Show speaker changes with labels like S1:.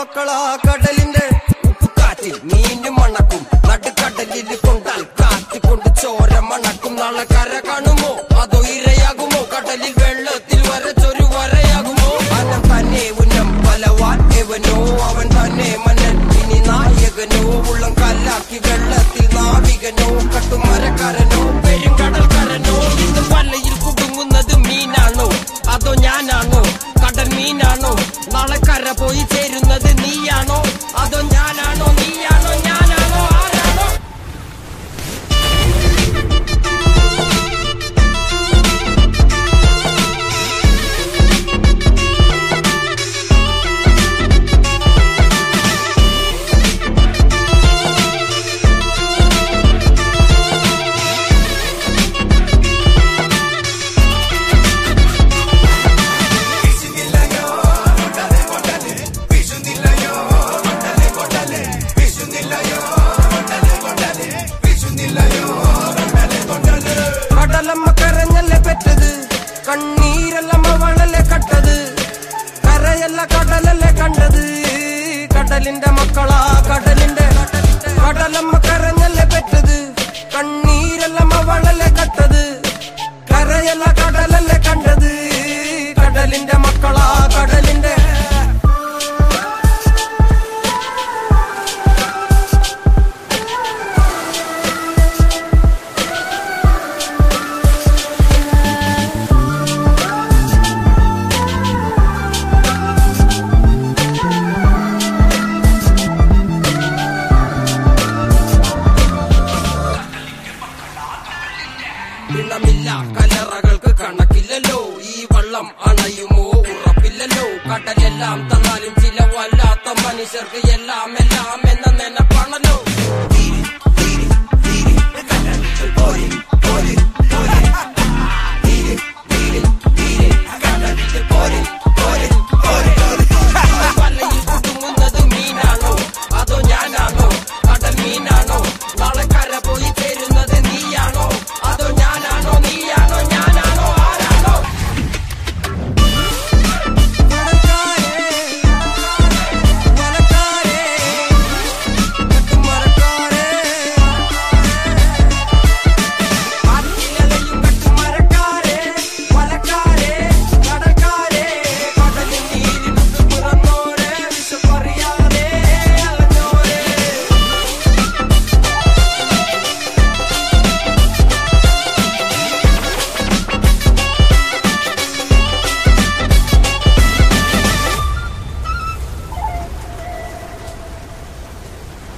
S1: മക്കളാ കടലിന്റെ ഉപ്പുകാറ്റിൽ മീനും മണക്കും നടുക്കടലിൽ കൊണ്ടാൽ കാറ്റ് കൊണ്ട് ചോര മണക്കും നാളെ കര കാണുമോ അതോ ഇരയാകുമോ കടലിൽ വെള്ളത്തിൽ വരച്ചൊരു വരയാകുമോ അനം തന്നെ ഉന്നം പലവാൻ എവനോ അവൻ തന്നെ മന്നൻ ഇനി നായകനോ ഉള്ളം കല്ലാക്കി വെള്ളത്തിൽ നാവികനോ കട്ടുമരക്കാരനോ പെരുങ്കടൽക്കാരനോ ഇന്ന് വലയിൽ കുടുങ്ങുന്നത് മീനാണോ അതോ ഞാനാണോ കടൽ മീനാണോ നാളെ കര പോയി ചേരുന്നത് നീയാണോ അതോ ഞാനാണോ നീയാണോ ഞാനാണോ ആരാണോ കടലമ്മ കരഞ്ഞല്ലേ പെറ്റത് കണ്ണീരല്ലമ്മ വളലെ കട്ടത് കരയല്ല കടലല്ലേ കണ്ടത് കടലിന്റെ മക്കളാ കടലിന്റെ കടലമ്മ കരഞ്ഞല്ലേ പെറ്റത് കണ്ണീരല്ലമ്മ വളലെ കട്ടത് കരയല്ല കടലല്ലേ കണ്ടത് കടലിന്റെ മക്കളാ കടലിന്റെ ഇണമില്ല കലറകൾക്ക് കണക്കില്ലല്ലോ ഈ വള്ളം അണയുമോ ഉറപ്പില്ലല്ലോ കടലെല്ലാം തന്നാലും ചില വല്ലാത്ത മനുഷ്യർക്ക് എല്ലാം എല്ലാം എന്ന നെനപ്പാണല്ലോ